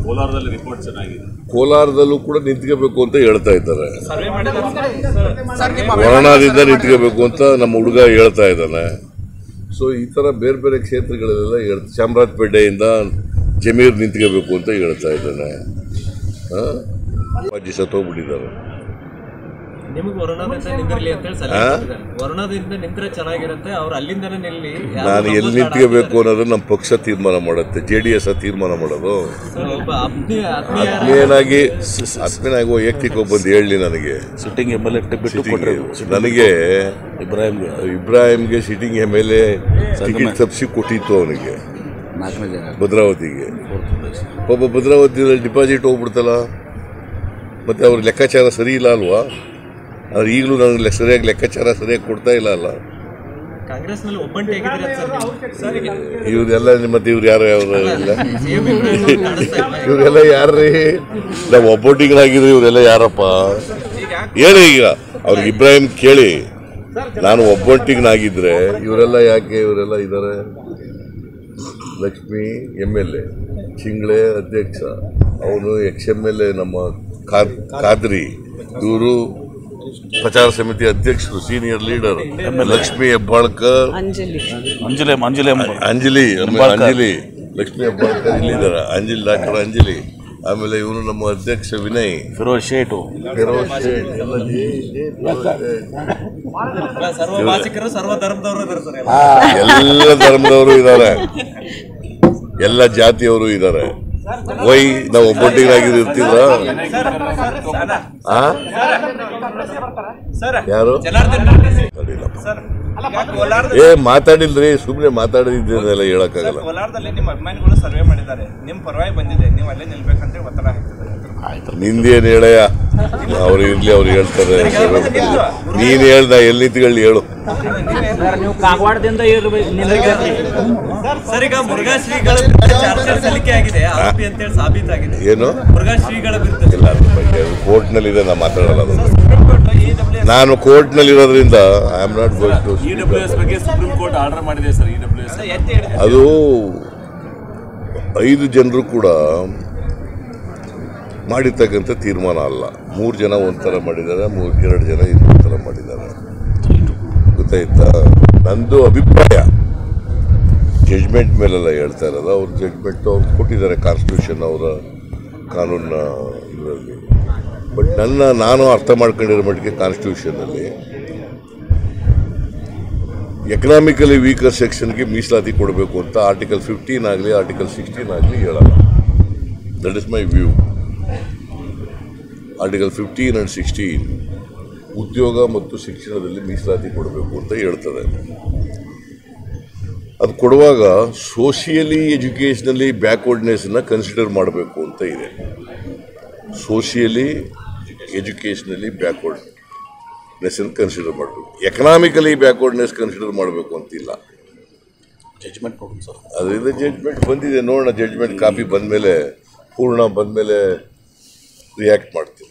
ಕೋಲಾರದಲ್ಲಿ ರಿಪೋರ್ಟ್ ಚೆನ್ನಾಗಿದೆ ಕೋಲಾರದಲ್ಲೂ ಕೂಡ ನಿಂತ್ಕೋಬೇಕು ಅಂತ ಹೇಳ್ತಾ ಇದ್ದಾರೆ ಸರ್ವೆ ಮಾಡಿದ್ದಾರೆ ಸರ್ ನಿಮ್ಮ ವರಣಾದಿಂದ ನಿಂತ್ಕೋಬೇಕು ಅಂತ ನಮ್ಮ ಹುಡುಗ ಹೇಳ್ತಾ ಇದ್ದಾನೆ ಸೊ ಈ ಥರ ಬೇರೆ ಬೇರೆ ಕ್ಷೇತ್ರಗಳಲ್ಲೆಲ್ಲ ಹೇಳ್ ಚಾಮರಾಜಪೇಟೆಯಿಂದ ಜಮೀರ್ ನಿಂತ್ಕೋಬೇಕು ಅಂತ ಹೇಳ್ತಾ ಇದ್ದಾನೆ ಹಾಂ ಅಜ್ಜಿ ಸತ್ತೋಗ್ಬಿಟ್ಟಿದ್ದಾರೆ ನಿಮಗೆ ವರುಣದಿಂದ ನಿಂದಿರ್ಲಿ ಅಂತ ಹೇಳಿ ಸಲಹೆ ಕೊಟ್ಟಿದ್ದಾರೆ. ವರುಣದಿಂದ ನಿಂತ್ರೆ ಚೆನ್ನಾಗಿರುತ್ತೆ ಅವ್ರು ಅಲ್ಲಿಂದನೇ ನಿಲ್ಲಿ ಯಾರು ನಾನು ಎಲ್ಲಿ ನಮ್ಮನ್ನ ನಿಂತ್ಕೋಬೇಕು ಅನ್ನೋದು ನಮ್ಮ ಪಕ್ಷ ತೀರ್ಮಾನ ಮಾಡುತ್ತೆ ಜೆ ಡಿ ಎಸ್ ತೀರ್ಮಾನ ಮಾಡೋದು ಸರ್, ಒಬ್ಬ ಆತ್ಮೀಯ ಆತ್ಮೀಯ ಆತ್ಮೀಯನಾಗಿ ಆತ್ಮೀಯನಾಗಿ ವೈಯಕ್ತಿಕ ಬಂದು ಹೇಳಿ ನನಗೆ ಸಿಟ್ಟಿಂಗ್ ಎಮ್ ಎಲ್ ಎ ಬಿಟ್ಟು ಕೊಟ್ಟರೆ ನನಗೆ ಇಬ್ರಾಹಿಂಗೆ ಇಬ್ರಾಹಿಂಗೆ sitting M L A ticket ತಪ್ಪಿಸಿ ಕೊಟ್ಟಿತ್ತು ಅವನಿಗೆ ನಾಲ್ಕನೇ ಜನ ಭದ್ರಾವತಿಗೆ ಒಬ್ಬ ಭದ್ರಾವತಿಯಲ್ಲಿ ಡಿಪಾಸಿಟ್ ಹೋಗ್ಬಿಡ್ತಲ್ಲ ಮತ್ತೆ ಅವ್ರ ಲೆಕ್ಕಾಚಾರ ಸರಿ ಇಲ್ಲ ಅಲ್ವಾ ಆದ್ರೆ ಈಗಲೂ ನನಗೆ ಲೆ- ಸರಿಯಾಗಿ ಲೆಕ್ಕಾಚಾರ ಸರಿಯಾಗಿ ಕೊಡ್ತಾ ಇಲ್ಲ ಅಲ್ಲ ಕಾಂಗ್ರೆಸ್ ನಲ್ಲಿ ಒಬ್ಬಂಟಿ ಆಗಿದ್ರೆ ಸರ್ ನೀವು. ಸರ್ ಈಗ ಇವ್ರೆಲ್ಲ ಮತ್ತೆ ಇವ್ರು ಯಾರು ಯಾರು ಇಲ್ಲ CM ಇಬ್ರಾಹಿಂ ಅವ್ರು ಕಾಣಿಸ್ತಾ ಇಲ್ಲ ಇವರೆಲ್ಲ ಯಾರ್ರೀ ನಾವು ಒಬ್ಬೊಟ್ಟಿಗಳಾಗಿದ್ರೆ ಇವರೆಲ್ಲ ಯಾರಪ್ಪ ಹೇಳಿ ಈಗ ಅವ್ರಿಗೆ ಇಬ್ರಾಹಿಂ ಕೇಳಿ ನಾನು ಒಬ್ಬೊಟ್ಟಿಗನಾಗಿದ್ರೆ ಇವರೆಲ್ಲ ಯಾಕೆ ಇವರೆಲ್ಲ ಇದ್ದಾರೆ ಲಕ್ಷ್ಮಿ ಎಮ್ ಎಲ್ ಎ ಚಿಂಗ್ಳೆ ಅಧ್ಯಕ್ಷ ಅವನು ಎಕ್ಸ್ ಎಮ್ ಎಲ್ ಎ ನಮ್ಮ ಖಾ- ಖಾದ್ರಿ ಇವರು ಪ್ರಚಾರ ಸಮಿತಿ ಅಧ್ಯಕ್ಷರು ಸೀನಿಯರ್ ಲೀಡರ್ ಲಕ್ಷ್ಮಿ ಹೆಬ್ಬಾಳ್ಕರ್ ಅಂಜಲಿ ಅಂಜಲಿ ಅಂಜಲಿ ಎಂಬ ಅಂಜಲಿ ಆಮೇಲೆ ಹೆಬ್ಬಾಳ್ಕರ್. ಅಂಜಲಿ ಲಕ್ಷ್ಮಿ ಹೆಬ್ಬಾಳ್ಕರ್ ಇಲ್ಲಿದ್ದಾರೆ ಅಂಜಲಿ ಡಾಕ್ಟರ್ ಅಂಜಲಿ ಆಮೇಲೆ ಇವನು ನಮ್ಮ ಅಧ್ಯಕ್ಷ ವಿನಯ್ ಫಿರೋಜ್ ಶೇಟು ಫಿರೋಜ್ ಶೇಖ್, ಎಲ್ಲ ಜೆ- ಜೆ- ಫಿರೋಜ್ ಶೇಖ್. ಎಲ್ಲ ಸರ್ವ ಭಾಷಿಕರು ಸರ್ವ ಧರ್ಮದವರು ಇದ್ದಾರೆ ಸರ್ ಎಲ್ಲ. ಎಲ್ಲ ಧರ್ಮದವರು ಇದ್ದಾರೆ ಎಲ್ಲ ಜಾತಿಯವರು ಇದ್ದಾರೆ ವೈ ನಾವು ಒಬ್ಬೊಟ್ಟಿಗಾಗಿದ್ದು ಇರ್ತಿದ್ರ ಆ? ಯಾರು ಅಡ್ಡಿಲ್ಲಪ್ಪ. ಏ ಮಾತಾಡಿಲ್ರಿ ಸುಮ್ಮನೆ ಮಾತಾಡಿದ್ದೆಲ್ಲ ಹೇಳಕ್ಕಾಗಲ್ಲ ಕೋಲಾರದಲ್ಲಿ ನಿಮ್ಮ ಅಭಿಮಾನಿಗಳು ಸರ್ವೆ ಮಾಡಿದ್ದಾರೆ ನಿಮ್ಮ ಪರವಾಗಿ ಬಂದಿದೆ ನೀವು ಅಲ್ಲೇ ನಿಲ್ಬೇಕಂತ ಒತ್ತಡ ಹಾಕ್ತಿದ್ದಾರೆ ನಿಂದೇನು ಹೇಳಯ್ಯ ಅವ್ರು ಇರ್ಲಿ ಅವ್ರು ಹೇಳ್ತಾರೆ ನೀನ್ ಹೇಳ್ದ ಎಲ್ಲಿ ನಿಂತ್ಕೊಳ್ಳಿ ಹೇಳು ನೀವು ಕಾಗವಾಡದಿಂದ ಸರ್ ಈಗ ಮುರುಘಾ ಶ್ರೀಗಳ ವಿರುದ್ಧ ಚಾರ್ಜ್ ಸಲ್ಲಿಕೆ ಆಗಿದೆ ಆರೋಪಿ ಅಂತೇಳಿ ಸಾಬೀತಾಗಿದೆ ಏನು ಮುರುಘಾ ಶ್ರೀಗಳ ವಿರುದ್ಧ ಇಲ್ಲ ಅದ್ರ ಬಗ್ಗೆ ಕೋರ್ಟ್ನಲ್ಲಿ ಇದೆ ನಾ ಮಾತಾಡಲ್ಲ ಅದು ನಾನು ಕೋರ್ಟ್ನಲ್ಲಿ ಇರೋದ್ರಿಂದ I am not going to E W S ಬಗ್ಗೆ ಸುಪ್ರೀಂ ಕೋರ್ಟ್ ಆರ್ಡರ್ ಮಾಡಿದೆ ಸರ್ ಇ ಡಬ್ಲ್ಯೂ ಎಸ್ ಅದು ಐದು ಜನರು ಕೂಡ ಮಾಡಿರ್ತಕ್ಕಂಥ ತೀರ್ಮಾನ ಅಲ್ಲ ಮೂರು ಜನ ಒಂಥರ ಮಾಡಿದ್ದಾರೆ ಮೂರು ಎರಡು ಜನ ಇನ್ನೊಂದು ಥರ ಮಾಡಿದ್ದಾರೆ ಗೊತ್ತಾಯ್ತಾ ನಂದು ಅಭಿಪ್ರಾಯ ಜಡ್ಜ್ಮೆಂಟ್ ಮೇಲೆಲ್ಲ ಹೇಳ್ತಾ ಇರೋದು ಅವ್ರ ಜಡ್ಜ್ಮೆಂಟ್ ಅವ್ರು ಕೊಟ್ಟಿದ್ದಾರೆ ಕಾನ್ಸ್ಟಿಟ್ಯೂಷನ್ ಅವರ ಕಾನೂನ ಇದರಲ್ಲಿ ಬಟ್ ನನ್ನ ನಾನು ಅರ್ಥ ಮಾಡ್ಕೊಂಡಿರೋ ಮಟ್ಟಿಗೆ ಕಾನ್ಸ್ಟಿಟ್ಯೂಷನಲ್ಲಿ ಎಕನಾಮಿಕಲಿ ವೀಕರ್ ಸೆಕ್ಷನ್ಗೆ ಮೀಸಲಾತಿ ಕೊಡಬೇಕು ಅಂತ ಆರ್ಟಿಕಲ್ ಫಿಫ್ಟೀನ್ ಆಗಲಿ ಆರ್ಟಿಕಲ್ ಸಿಕ್ಸ್ಟೀನ್ ಆಗಲಿ ಹೇಳಲ್ಲ that is my view article fifteen and sixteen ಉದ್ಯೋಗ ಮತ್ತು ಶಿಕ್ಷಣದಲ್ಲಿ ಮೀಸಲಾತಿ ಕೊಡಬೇಕು ಅಂತ ಹೇಳ್ತದೆ ಅದು ಕೊಡುವಾಗ ಸೋಷಿಯಲಿ ಎಜುಕೇಷನಲ್ಲಿ ಬ್ಯಾಕ್ವರ್ಡ್ನೆಸ್ನ ಕನ್ಸಿಡರ್ ಮಾಡಬೇಕು ಅಂತ ಇದೆ ಸೋಷಿಯಲಿ ಎಜುಕೇಷನಲ್ಲಿ ಬ್ಯಾಕ್ವರ್ಡ್ನೆಸ್ಸನ್ನು ಕನ್ಸಿಡರ್ ಮಾಡಬೇಕು ಎಕನಾಮಿಕಲಿ ಬ್ಯಾಕ್ವರ್ಡ್ನೆಸ್ ಕನ್ಸಿಡರ್ ಮಾಡಬೇಕು ಅಂತಿಲ್ಲ ಜಜ್ಮೆಂಟ್ ನೋಡೋಣ ಸರ್ ಅದರಿಂದ ಜಡ್ಜ್ಮೆಂಟ್ ಬಂದಿದೆ ನೋಡೋಣ ಜಡ್ಜ್ಮೆಂಟ್ ಕಾಪಿ ಬಂದಮೇಲೆ ಪೂರ್ಣ ಬಂದಮೇಲೆ ರಿಯಾಕ್ಟ್ ಮಾಡ್ತೀನಿ